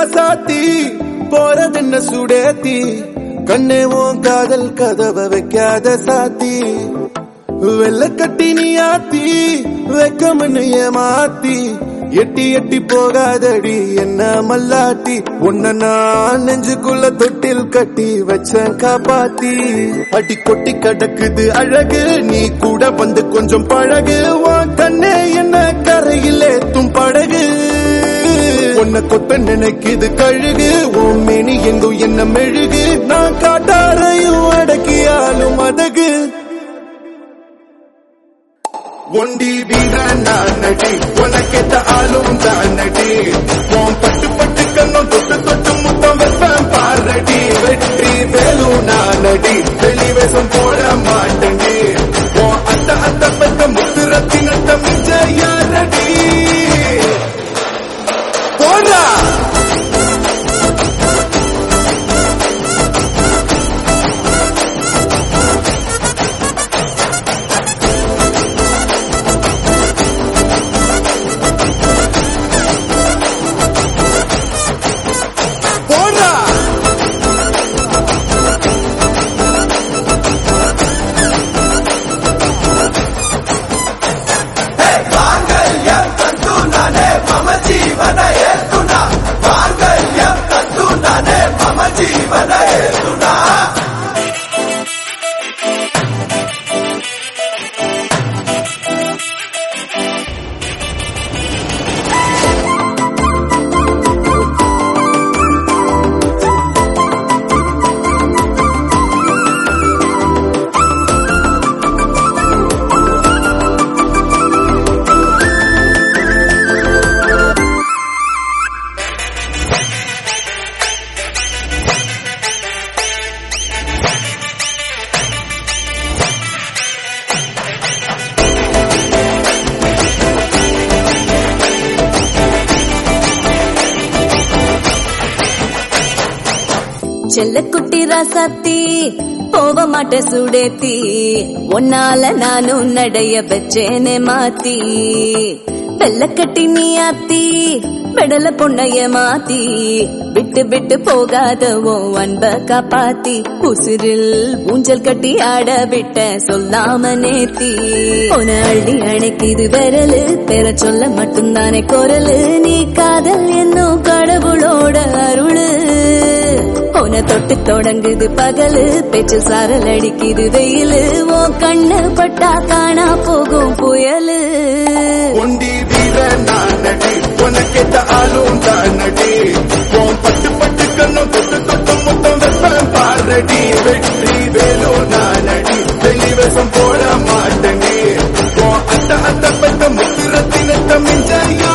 ராசாத்தி போறதென்ன சுடேத்தி கண்ணே உன் காதல் கதவை வைக்காத சாத்தி வெள்ள கட்டி நீ ஆத்தி வெக்கமன்னு ஏமாத்தி எட்டி எட்டி போகாதடி என்ன மல்லாட்டி உன்ன நான் நெஞ்சுக்குள்ள தொட்டில் கட்டி வச்சேன் காப்பாத்தி அடி கொட்டி கிடக்குது அழகு நீ கூட வந்து கொஞ்சம் பழகு உன் கண்ணே என்ன கரையில் ஏத்தும் படகு உன்னை கொத்த நினைக்குது கழுகு உன் மேனி எங்கும் என்ன மெழுகு நான் காட்டாரையும் அடக்கியாலும் அதகு ஒண்டி வீரன் நான் நடி உனக்கேத்த ஆளும் தான் நடி உன் பட்டு பட்டு கண்ணும் தொட்டு தொட்டு முத்தம் வைப்பேன் பாரடி வெற்றி வேலும் நான் நடி வெளிவேசம் போட மாட்டேன்டி உன் அத்த அத்த பெத்த முத்து ரத்தினத்த மிஞ்ச யாரடி போடா போடா செல்லக்குட்டி ராசாத்தி போக மாட்ட சுடேத்தி உன்னால நானும் நடைய வச்சேனே மாத்தி வெள்ளக்கட்டி நீ ஆத்தி பெடல பொண்ணைய மாத்தி விட்டு விட்டு போகாத உன் அன்ப காப்பாத்தி உசிரில் ஊஞ்சல் கட்டி ஆட விட்ட சொல்லாம நேத்தி உன அள்ளி அணைக்குது விரலு பெற சொல்ல மட்டும்தானே குரலு நீ காதல் என்னும் கடவுளோட அருளு உன தொட்டு தொடங்குது பகலு பேச்சு சாரல் அடிக்குது வெயிலு உன் கண்ணு பட்டா காணா போகும் புயலு ஒண்டி வீரன் நான் நடி உனக்கேத்த ஆளும் தான் நடி உன் பட்டு பட்டு கண்ணும் தொட்டு தொட்டு முத்தம் வைப்பேன் பாரடி வெற்றி வேலும் நான் நடி வெளிவேசம் போட மாட்டேனே உன் அத்த அத்த பெத்த முத்து ரத்தினத்த மிஞ்ச